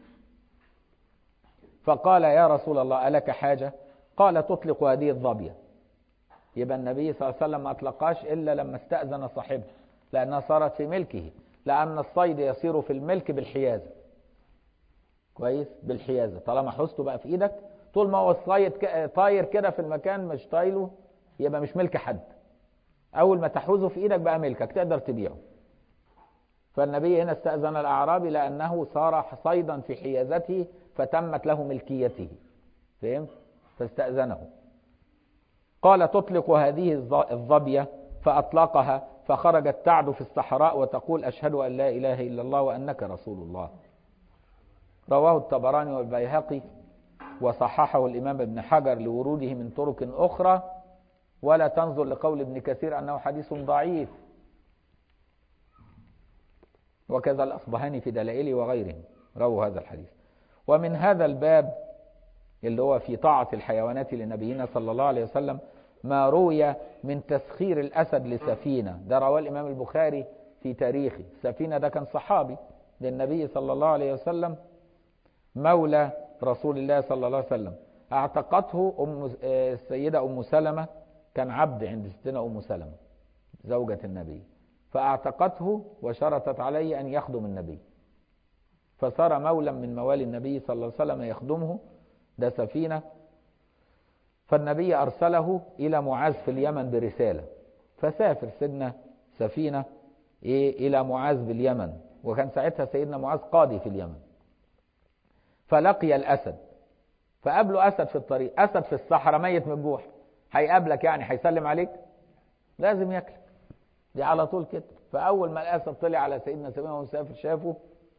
فقال يا رسول الله ألك حاجة قال تطلق هذه الظبية يبقى النبي صلى الله عليه وسلم ما أطلقاش إلا لما استأذن صاحبه لأنها صارت في ملكه لأن الصيد يصير في الملك بالحيازة كويس بالحيازة طالما حوزته بقى في إيدك طول ما هو الصيد طاير كده في المكان مش طايله يبقى مش ملك حد أول ما تحوزه في إيدك بقى ملكك تقدر تبيعه فالنبي هنا استأذن الأعرابي لأنه صار صيدا في حيازته فتمت له ملكيته فهمت فاستأذنه قال تطلق هذه الظبية فأطلقها فخرجت تعد في الصحراء وتقول أشهد أن لا إله إلا الله وأنك رسول الله رواه الطبراني والبيهقي وصححه الإمام ابن حجر لوروده من طرق أخرى ولا تنظر لقول ابن كثير أنه حديث ضعيف وكذا الأصبهاني في دلائله وغيرهم رووا هذا الحديث ومن هذا الباب اللي هو في طاعة الحيوانات لنبينا صلى الله عليه وسلم ما روي من تسخير الأسد لسفينة ده رواه الإمام البخاري في تاريخه سفينة ده كان صحابي للنبي صلى الله عليه وسلم مولى رسول الله صلى الله عليه وسلم اعتقته أم السيدة أم سلمة كان عبد عند ستنا أم سلمة زوجة النبي فاعتقته وشرطت عليه أن يخدم النبي فصار مولا من موالي النبي صلى الله عليه وسلم يخدمه ده سفينة فالنبي أرسله إلى معاذ في اليمن برسالة فسافر سيدنا سفينة إيه إلى معاذ باليمن وكان ساعتها سيدنا معاذ قاضي في اليمن فلقي الأسد فقابله أسد في الطريق أسد في الصحراء ميت من الجوع هيقابلك يعني هيسلم عليك لازم ياكلك دي على طول كده فأول ما الأسد طلع على سيدنا سفينة وهو مسافر شافه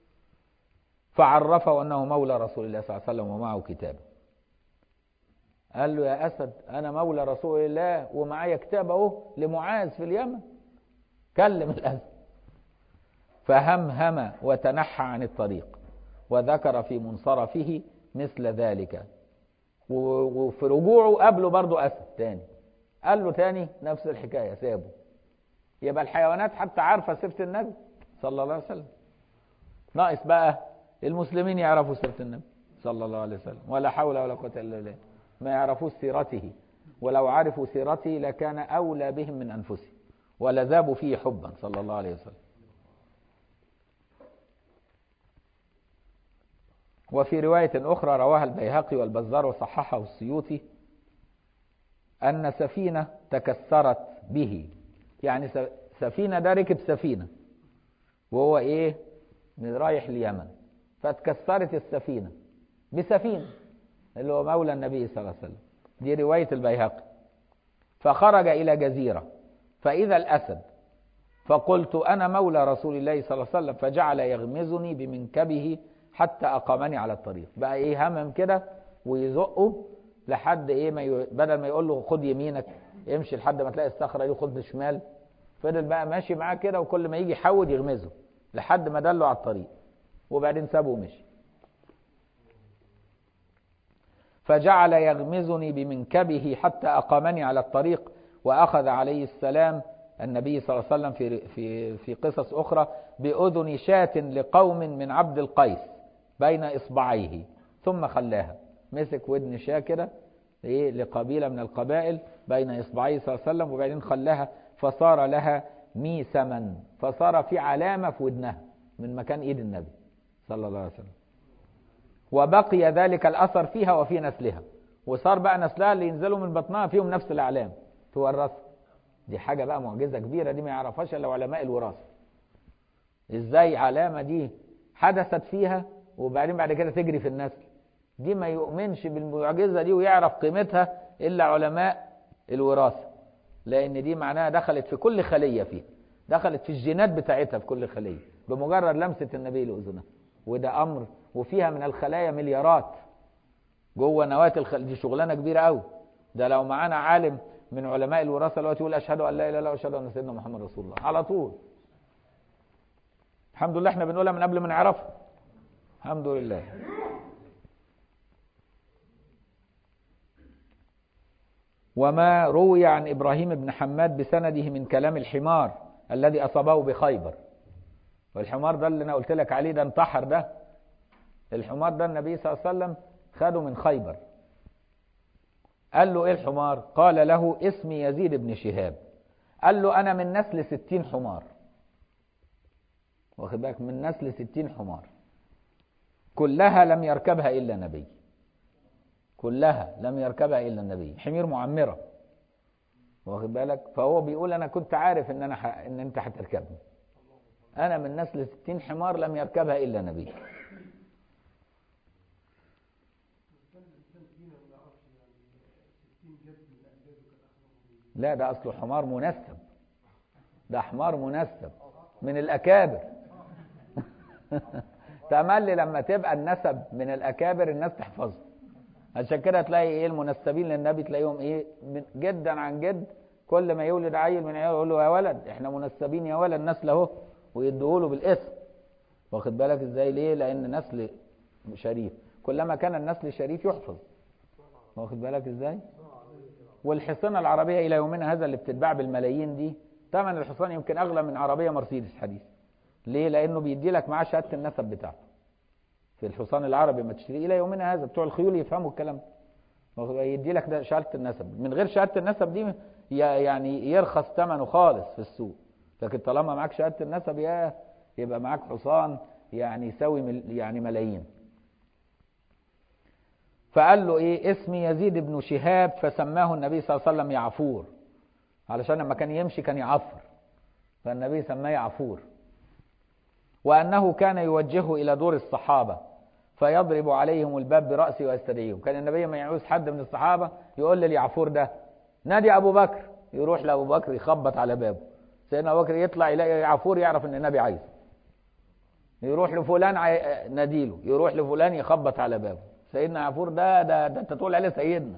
فعرفه أنه مولى رسول الله صلى الله عليه وسلم ومعه كتابه قال له يا أسد أنا مولى رسول الله ومعايا كتاب أهو لمعاذ في اليمن كلم الأسد فهمهم وتنحى عن الطريق وذكر في منصرفه مثل ذلك وفي رجوعه قابله برضه أسد تاني قال له تاني نفس الحكاية سابه يبقى الحيوانات حتى عارفة سيرة النبي صلى الله عليه وسلم ناقص بقى المسلمين يعرفوا سيرة النبي صلى الله عليه وسلم ولا حول ولا قوة إلا بالله ما يعرفوش سيرته ولو عرفوا سيرته لكان أولى بهم من أنفسهم ولذابوا فيه حبا صلى الله عليه وسلم وفي رواية أخرى رواها البيهقي والبزار وصححه السيوطي أن سفينة تكسرت به يعني سفينة ده ركب سفينة وهو إيه من رايح اليمن فاتكسرت السفينة بسفينة اللي هو مولى النبي صلى الله عليه وسلم دي رواية البيهقي فخرج إلى جزيرة فإذا الأسد فقلت أنا مولى رسول الله صلى الله عليه وسلم فجعل يغمزني بمنكبه حتى أقامني على الطريق بقى إيه همم كده ويزقه لحد إيه ما ي... بدل ما يقول له خد يمينك امشي لحد ما تلاقي الصخرة دي خد شمال فضل بقى ماشي معاه كده وكل ما يجي يحود يغمزه لحد ما دله على الطريق وبعدين سابه ومشي فجعل يغمزني بمنكبه حتى أقامني على الطريق وأخذ عليه السلام النبي صلى الله عليه وسلم في في في قصص أخرى بأذن شاة لقوم من عبد القيس بين إصبعيه ثم خلاها مسك ودن شاة كده إيه لقبيلة من القبائل بين إصبعيه صلى الله عليه وسلم وبعدين خلاها فصار لها ميسما فصار في علامة في ودنها من مكان إيد النبي صلى الله عليه وسلم وبقي ذلك الأثر فيها وفي نسلها وصار بقى نسلها اللي ينزلوا من بطنها فيهم نفس الأعلام تورثها دي حاجة بقى معجزة كبيرة دي ما يعرفهاش إلا علماء الوراثة إزاي علامة دي حدثت فيها وبعدين بعد كده تجري في النسل دي ما يؤمنش بالمعجزة دي ويعرف قيمتها إلا علماء الوراثة لأن دي معناها دخلت في كل خلية فيها دخلت في الجينات بتاعتها في كل خلية بمجرد لمسة النبي لأذنها وده أمر وفيها من الخلايا مليارات جوه نواة الخل... دي شغلانة كبيرة قوي ده لو معانا عالم من علماء الوراثة دلوقتي يقول أشهد أن لا إله إلا الله وأشهد أن سيدنا محمد رسول الله على طول الحمد لله احنا بنقولها من قبل ما نعرفها الحمد لله وما روي عن إبراهيم بن حماد بسنده من كلام الحمار الذي أصابه بخيبر والحمار ده اللي أنا قلت لك عليه ده انتحر ده الحمار ده النبي صلى الله عليه وسلم خده من خيبر قال له ايه الحمار قال له اسمي يزيد بن شهاب قال له انا من نسل ستين حمار واخد بالك من نسل ستين حمار كلها لم يركبها الا نبي كلها لم يركبها الا النبي حمير معمره واخد بالك فهو بيقول انا كنت عارف ان انا ح... ان انت هتركبني انا من نسل ستين حمار لم يركبها الا نبي لا ده اصله حمار منسب ده حمار منسب من الاكابر تملي لما تبقى النسب من الاكابر الناس تحفظه عشان كده تلاقي ايه المنسبين للنبي تلاقيهم ايه جدا عن جد كل ما يولد عيل من عياله يقول له يا ولد احنا منسبين يا ولد نسل اهو ويديه له بالاسم واخد بالك ازاي ليه لان نسل شريف كلما كان النسل شريف يحفظ واخد بالك ازاي والحصانه العربيه الى يومنا هذا اللي بتتباع بالملايين دي ثمن الحصان يمكن اغلى من عربيه مرسيدس حديث ليه لانه بيدي لك معاه شهاده النسب بتاعته في الحصان العربي ما تشتريه الى يومنا هذا بتوع الخيول يفهموا الكلام ده يدي لك ده شهاده النسب من غير شهاده النسب دي يعني يرخص ثمنه خالص في السوق لكن طالما معاك شهاده النسب يا يبقى معاك حصان يعني يساوي مل يعني ملايين فقال له ايه اسمي يزيد بن شهاب فسماه النبي صلى الله عليه وسلم يعفور علشان لما كان يمشي كان يعفر فالنبي سماه يعفور وانه كان يوجهه الى دور الصحابه فيضرب عليهم الباب براسه ويستدعيهم كان النبي ما يعوز حد من الصحابه يقول لليعفور ده نادي ابو بكر يروح لابو بكر يخبط على بابه سيدنا ابو بكر يطلع يلاقي يعفور يعرف ان النبي عايزه يروح لفلان عي... ناديله يروح لفلان يخبط على بابه سيدنا عفور ده ده, ده انت تقول عليه سيدنا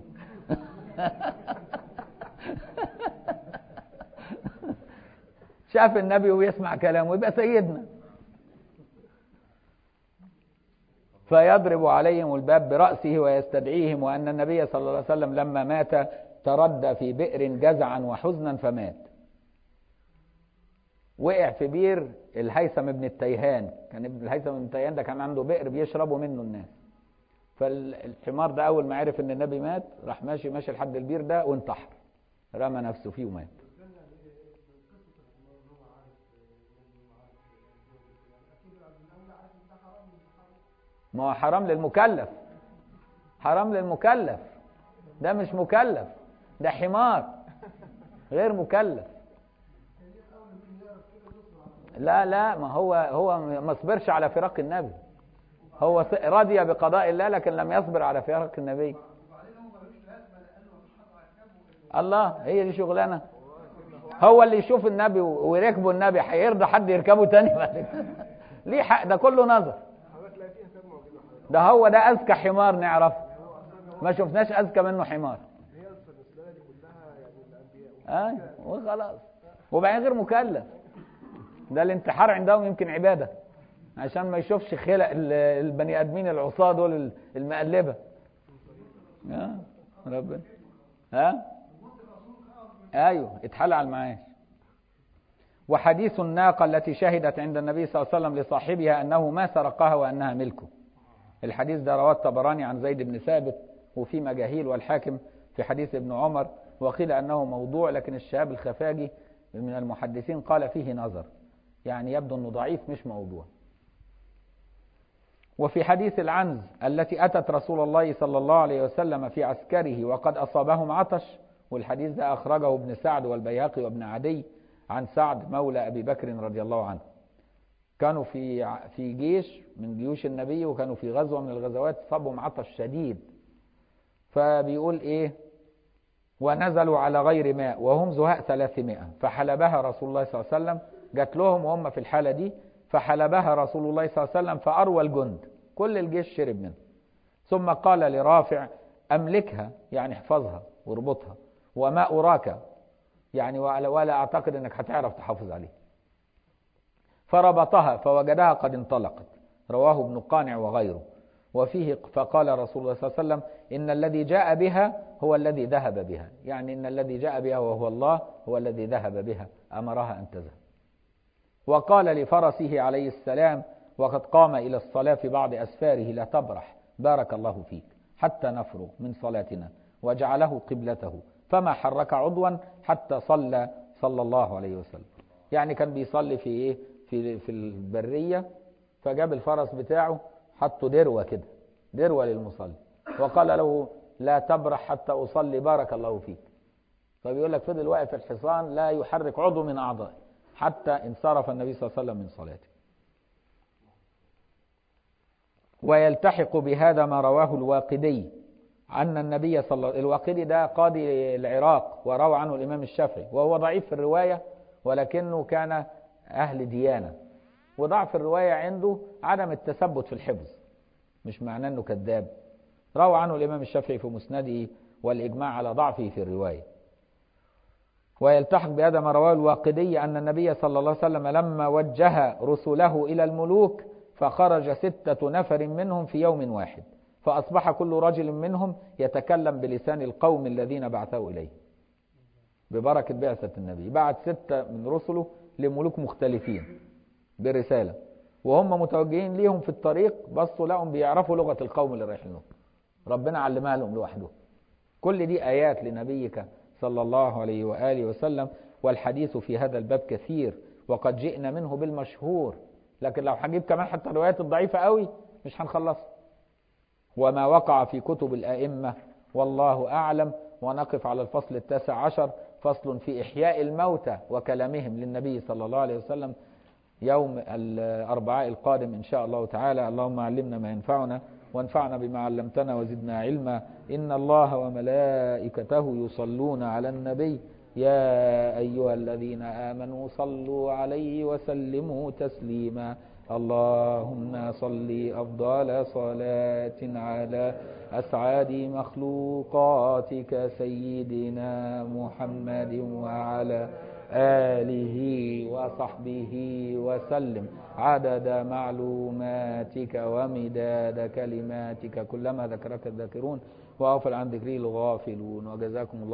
شاف النبي ويسمع كلامه يبقى سيدنا فيضرب عليهم الباب برأسه ويستدعيهم وأن النبي صلى الله عليه وسلم لما مات تردى في بئر جزعا وحزنا فمات وقع في بير الهيثم بن التيهان كان ابن الهيثم بن التيهان ده كان عنده بئر بيشربوا منه الناس فالحمار ده اول ما عرف ان النبي مات راح ماشي ماشي لحد البير ده وانتحر رمى نفسه فيه ومات ما هو حرام للمكلف حرام للمكلف ده مش مكلف ده حمار غير مكلف لا لا ما هو هو ما صبرش على فراق النبي هو رضي بقضاء الله لكن لم يصبر على فراق النبي الله هي دي شغلانه هو اللي يشوف النبي ويركبه النبي هيرضى حد يركبه تاني بعد كده ليه حق ده كله نظر ده هو ده اذكى حمار نعرفه ما شفناش اذكى منه حمار اه وخلاص وبعدين غير مكلف ده الانتحار عندهم يمكن عباده عشان ما يشوفش خلق البني ادمين العصاه دول المقلبه ها ربنا ها ايوه اتحل على المعاش وحديث الناقة التي شهدت عند النبي صلى الله عليه وسلم لصاحبها أنه ما سرقها وأنها ملكه الحديث ده رواه الطبراني عن زيد بن ثابت وفي مجاهيل والحاكم في حديث ابن عمر وقيل أنه موضوع لكن الشهاب الخفاجي من المحدثين قال فيه نظر يعني يبدو أنه ضعيف مش موضوع وفي حديث العنز التي أتت رسول الله صلى الله عليه وسلم في عسكره وقد أصابهم عطش والحديث ده أخرجه ابن سعد والبيهقي وابن عدي عن سعد مولى أبي بكر رضي الله عنه كانوا في في جيش من جيوش النبي وكانوا في غزوة من الغزوات صابهم عطش شديد فبيقول إيه ونزلوا على غير ماء وهم زهاء 300 فحلبها رسول الله صلى الله عليه وسلم جات لهم وهم في الحالة دي فحلبها رسول الله صلى الله عليه وسلم فأروى الجند كل الجيش شرب منه ثم قال لرافع أملكها يعني احفظها واربطها وما أراك يعني ولا أعتقد أنك هتعرف تحافظ عليه فربطها فوجدها قد انطلقت رواه ابن قانع وغيره وفيه فقال رسول الله صلى الله عليه وسلم إن الذي جاء بها هو الذي ذهب بها يعني إن الذي جاء بها وهو الله هو الذي ذهب بها أمرها أن تذهب وقال لفرسه عليه السلام وقد قام إلى الصلاة في بعض أسفاره لا تبرح بارك الله فيك حتى نفرغ من صلاتنا وجعله قبلته فما حرك عضوا حتى صلى صلى الله عليه وسلم يعني كان بيصلي في ايه في في البريه فجاب الفرس بتاعه حطه دروه كده دروه للمصلي وقال له لا تبرح حتى اصلي بارك الله فيك فبيقول لك فضل واقف الحصان لا يحرك عضو من اعضائه حتى انصرف النبي صلى الله عليه وسلم من صلاته ويلتحق بهذا ما رواه الواقدي أن النبي صلى الله الواقدي ده قاضي العراق وروى عنه الإمام الشافعي وهو ضعيف في الرواية ولكنه كان أهل ديانة وضعف الرواية عنده عدم التثبت في الحفظ مش معناه أنه كذاب روى عنه الإمام الشافعي في مسنده والإجماع على ضعفه في الرواية ويلتحق بهذا ما رواه الواقدي أن النبي صلى الله عليه وسلم لما وجه رسله إلى الملوك فخرج ستة نفر منهم في يوم واحد فأصبح كل رجل منهم يتكلم بلسان القوم الذين بعثه إليه ببركة بعثة النبي بعت ستة من رسله لملوك مختلفين برسالة وهم متوجهين ليهم في الطريق بصوا لهم بيعرفوا لغة القوم اللي رايحين لهم ربنا علمها لهم لوحده كل دي آيات لنبيك صلى الله عليه وآله وسلم والحديث في هذا الباب كثير وقد جئنا منه بالمشهور لكن لو هنجيب كمان حتى الروايات الضعيفة قوي مش هنخلصها وما وقع في كتب الأئمة والله أعلم ونقف على الفصل التاسع عشر فصل في إحياء الموتى وكلامهم للنبي صلى الله عليه وسلم يوم الأربعاء القادم إن شاء الله تعالى اللهم علمنا ما ينفعنا وانفعنا بما علمتنا وزدنا علما إن الله وملائكته يصلون على النبي يا أيها الذين آمنوا صلوا عليه وسلموا تسليما اللهم صل أفضل صلاة على أسعد مخلوقاتك سيدنا محمد وعلى آله وصحبه وسلم عدد معلوماتك ومداد كلماتك كلما ذكرك الذاكرون وغفل عن ذكري الغافلون وجزاكم الله